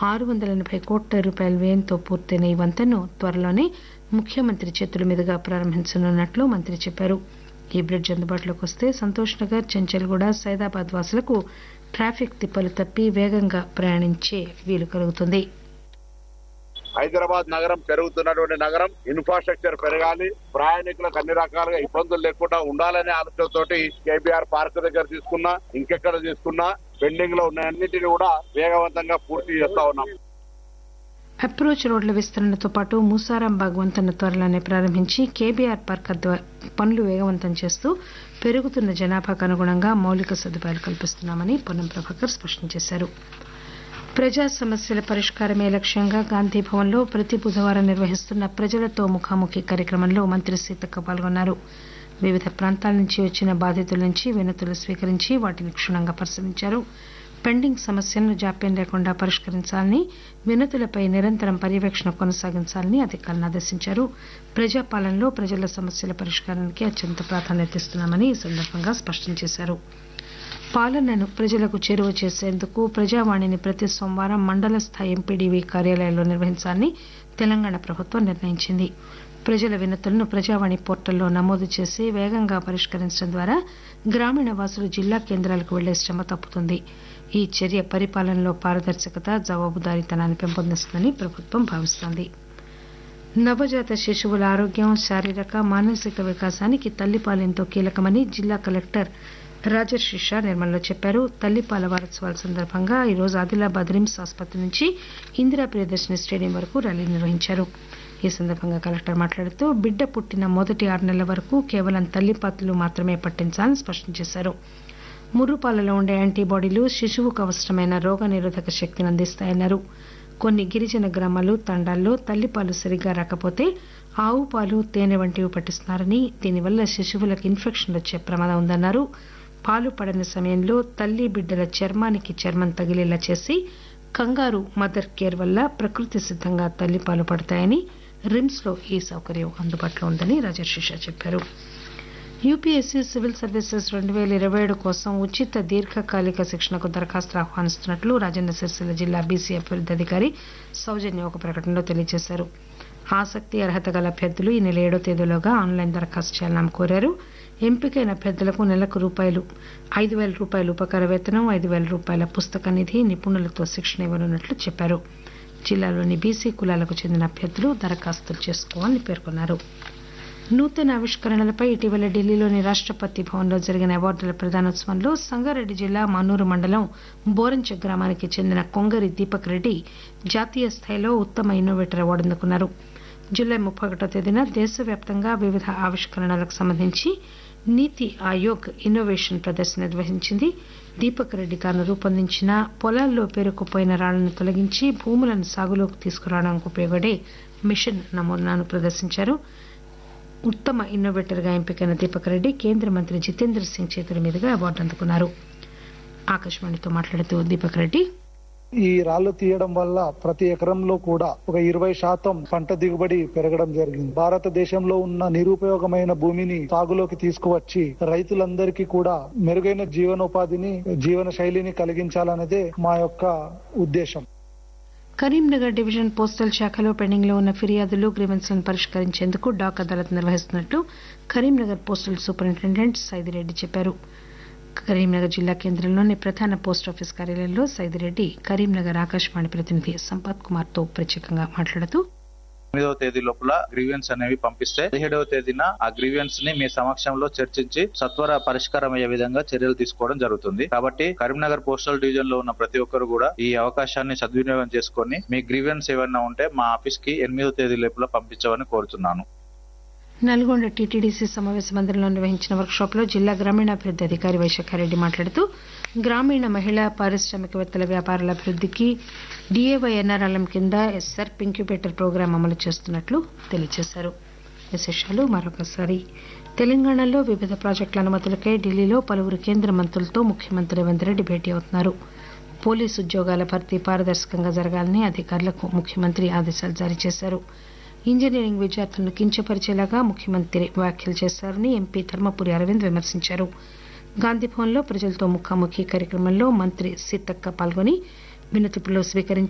ఆరు వందల ఎనబై కోట్ల రూపాయల వ్యయంతో పూర్తయిన ఈ వంతెనను త్వరలోనే ముఖ్యమంత్రి చేతుల మీదుగా ప్రారంభించనున్నట్లు మంత్రి చెప్పారు ఈ బ్రిడ్జ్ అందుబాటులోకి వస్తే సంతోష్ నగర్ చెంచల్గూడ సైదాబాద్ వాసులకు ట్రాఫిక్ తిప్పలు తప్పి వేగంగా ప్రయాణించే వీలు కలుగుతుంది హైదరాబాద్ నగరం పెరుగుతున్నటువంటి నగరం ఇన్ఫ్రాస్ట్రక్చర్ పెరగాలి ప్రయాణికులకు అన్ని రకాలుగా ఇబ్బందులు లేకుండా ఉండాలనే ఆలోచనతోటి కేబీఆర్ పార్క్ దగ్గర తీసుకున్నా ఇంకెక్కడ తీసుకున్నా పెండింగ్ లో ఉన్న అన్నింటినీ కూడా వేగవంతంగా పూర్తి చేస్తా ఉన్నాం అప్రోచ్ రోడ్ల విస్తరణతో పాటు మూసారాంబాగ్ వంతెన త్వరలోనే ప్రారంభించి కేబీఆర్ పార్క్ అద్వ- పనులు వేగవంతం చేస్తూ పెరుగుతున్న జనాభాకు అనుగుణంగా మౌలిక సదుపాయాలు కల్పిస్తున్నామని పొన్నం ప్రభాకర్ స్పష్టం చేశారు ప్రజా సమస్యల పరిష్కారమే లక్ష్యంగా గాంధీ భవన్లో ప్రతి బుధవారం నిర్వహిస్తున్న ప్రజలతో ముఖాముఖి కార్యక్రమంలో మంత్రి సీతక్క పాల్గొన్నారు వివిధ ప్రాంతాల నుంచి వచ్చిన బాధితుల నుంచి వినతులు స్వీకరించి వాటిని క్షుణ్ణంగా పరిశీలించారు పెండింగ్ సమస్యలను జాప్యం లేకుండా పరిష్కరించాలని వినతులపై నిరంతరం పర్యవేక్షణ కొనసాగించాలని అధికారులను ఆదేశించారు ప్రజాపాలనలో ప్రజల సమస్యల పరిష్కారానికి అత్యంత ప్రాధాన్యత ఇస్తున్నామని ఈ సందర్భంగా స్పష్టం చేశారు పాలనను ప్రజలకు చేరువ చేసేందుకు ప్రజావాణిని ప్రతి సోమవారం మండల స్థాయి ఎంపీడీవీ కార్యాలయాల్లో నిర్వహించాలని తెలంగాణ ప్రభుత్వం నిర్ణయించింది ప్రజల వినతులను ప్రజావాణి పోర్టల్లో నమోదు చేసి వేగంగా పరిష్కరించడం ద్వారా గ్రామీణ వాసులు జిల్లా కేంద్రాలకు వెళ్లే శ్రమ తప్పుతుంది ఈ చర్య పరిపాలనలో పారదర్శకత జవాబుదారీతనాన్ని పెంపొందిస్తుందని ప్రభుత్వం భావిస్తోంది నవజాత శిశువుల ఆరోగ్యం శారీరక మానసిక వికాసానికి తల్లిపాలు ఎంతో కీలకమని జిల్లా కలెక్టర్ రాజర్షి షా నిర్మల్లో చెప్పారు తల్లిపాల వారోత్సవాల సందర్భంగా ఈరోజు ఆదిలాబాద్ రిమ్స్ ఆసుపత్రి నుంచి ఇందిరా ప్రియదర్శిని స్టేడియం వరకు ర్యాలీ నిర్వహించారు ఈ సందర్భంగా కలెక్టర్ మాట్లాడుతూ బిడ్డ పుట్టిన మొదటి ఆరు నెలల వరకు కేవలం తల్లిపాతలు మాత్రమే పట్టించాలని స్పష్టం చేశారు ముర్రుపాలలో ఉండే యాంటీబాడీలు శిశువుకు అవసరమైన రోగ నిరోధక శక్తిని అందిస్తాయన్నారు కొన్ని గిరిజన గ్రామాలు తండాల్లో తల్లిపాలు సరిగ్గా రాకపోతే ఆవు పాలు తేనె వంటివి పట్టిస్తున్నారని దీనివల్ల శిశువులకు ఇన్ఫెక్షన్లు వచ్చే ప్రమాదం ఉందన్నారు పాలు పడని సమయంలో తల్లి బిడ్డల చర్మానికి చర్మం తగిలేలా చేసి కంగారు మదర్ కేర్ వల్ల ప్రకృతి సిద్ధంగా తల్లిపాలు పడతాయని రిమ్స్ లో ఈ సౌకర్యం అందుబాటులో ఉందని రాజర్షిషా చెప్పారు యూపీఎస్సీ సివిల్ సర్వీసెస్ రెండు వేల ఇరవై ఏడు కోసం ఉచిత దీర్ఘకాలిక శిక్షణకు దరఖాస్తులు ఆహ్వానిస్తున్నట్లు రాజన్న సిరిసిల్ల జిల్లా బీసీ అభివృద్ధి అధికారి సౌజన్య ఒక ప్రకటనలో తెలియజేశారు ఆసక్తి అర్హత గల అభ్యర్థులు ఈ నెల ఏడో తేదీలోగా ఆన్లైన్ దరఖాస్తు చేయాలని ఆమె కోరారు ఎంపికైన అభ్యర్థులకు నెలకు రూపాయలు ఐదు వేల రూపాయల ఉపకార వేతనం ఐదు వేల రూపాయల పుస్తక నిధి నిపుణులతో శిక్షణ ఇవ్వనున్నట్లు చెప్పారు జిల్లాలోని బీసీ కులాలకు చెందిన అభ్యర్థులు దరఖాస్తులు చేసుకోవాలని పేర్కొన్నారు నూతన ఆవిష్కరణలపై ఇటీవల ఢిల్లీలోని రాష్టపతి భవన్లో జరిగిన అవార్డుల ప్రదానోత్సవంలో సంగారెడ్డి జిల్లా మన్నూరు మండలం బోరంచ గ్రామానికి చెందిన కొంగరి దీపక్ రెడ్డి జాతీయ స్థాయిలో ఉత్తమ ఇన్నోవేటర్ అవార్డు అందుకున్నారు జూలై ముప్పై ఒకటో తేదీన దేశవ్యాప్తంగా వివిధ ఆవిష్కరణలకు సంబంధించి నీతి ఆయోగ్ ఇన్నోవేషన్ ప్రదర్శన నిర్వహించింది దీపక్ రెడ్డి తాను రూపొందించిన పొలాల్లో పేరుకుపోయిన రాళ్లను తొలగించి భూములను సాగులోకి తీసుకురావడానికి ఉపయోగపడే మిషన్ నమూనాను ప్రదర్శించారు ఉత్తమ ఇన్నోవేటర్గా ఎంపికైన దీపక్ రెడ్డి కేంద్ర మంత్రి జితేంద్ర సింగ్ చేతుల మీదుగా అవార్డు అందుకున్నారు ఆకాశవాణితో మాట్లాడుతూ దీపక్ రెడ్డి ఈ రాళ్లు తీయడం వల్ల ప్రతి ఎకరంలో కూడా ఒక ఇరవై శాతం పంట దిగుబడి పెరగడం జరిగింది భారతదేశంలో ఉన్న నిరుపయోగమైన భూమిని సాగులోకి తీసుకువచ్చి రైతులందరికీ కూడా మెరుగైన జీవనోపాధిని జీవన శైలిని కలిగించాలన్నదే మా యొక్క ఉద్దేశం కరీంనగర్ డివిజన్ పోస్టల్ శాఖలో పెండింగ్ లో ఉన్న ఫిర్యాదులు గ్రీవెన్స్లను పరిష్కరించేందుకు డాక్ అదాలత్ నిర్వహిస్తున్నట్లు కరీంనగర్ పోస్టల్ సూపరింటెండెంట్ సైదిరెడ్డి చెప్పారు కరీంనగర్ జిల్లా కేంద్రంలోని ప్రధాన పోస్ట్ ఆఫీస్ కార్యాలయంలో సైదిరెడ్డి కరీంనగర్ ఆకాశవాణి ప్రతినిధి సంపత్ కుమార్ తో ప్రత్యేకంగా మాట్లాడుతూ ఎనిమిదవ తేదీ లోపల గ్రీవియన్స్ అనేవి పంపిస్తే పదిహేడవ తేదీన ఆ గ్రీవియన్స్ ని మీ సమక్షంలో చర్చించి సత్వర పరిష్కారం అయ్యే విధంగా చర్యలు తీసుకోవడం జరుగుతుంది కాబట్టి కరీంనగర్ పోస్టల్ డివిజన్ లో ఉన్న ప్రతి ఒక్కరు కూడా ఈ అవకాశాన్ని సద్వినియోగం చేసుకొని మీ గ్రీవియన్స్ ఏమైనా ఉంటే మా ఆఫీస్ కి ఎనిమిదవ తేదీ లోపల పంపించమని కోరుతున్నాను నల్గొండ టీటీడీసీ సమావేశ మందిరంలో నిర్వహించిన వర్క్ షాప్ లో జిల్లా గ్రామీణాభివృద్ది అధికారి వైశాఖారెడ్డి మాట్లాడుతూ గ్రామీణ మహిళా పారిశ్రామికవేత్తల వ్యాపారాల అభివృద్దికి డిఏవై ఎన్ఆర్ఎల్ఎం కింద ఎస్ఆర్ ఇంక్యుబేటర్ ప్రోగ్రాం అమలు చేస్తున్నట్లు తెలియజేశారు విశేషాలు మరొకసారి తెలంగాణలో వివిధ ప్రాజెక్టుల అనుమతులకై ఢిల్లీలో పలువురు కేంద్ర మంత్రులతో ముఖ్యమంత్రి రేవంత్ రెడ్డి భేటీ అవుతున్నారు పోలీసు ఉద్యోగాల భర్తీ పారదర్శకంగా జరగాలని అధికారులకు ముఖ్యమంత్రి ఆదేశాలు జారీ చేశారు ఇంజనీరింగ్ విద్యార్థులను కించపరిచేలాగా ముఖ్యమంత్రి వ్యాఖ్యలు చేశారని ఎంపీ ధర్మపురి అరవింద్ విమర్శించారు గాంధీభవన్లో ప్రజలతో ముఖాముఖి కార్యక్రమంలో మంత్రి సీతక్క పాల్గొని వినతిపత్రాలు స్వీకరించి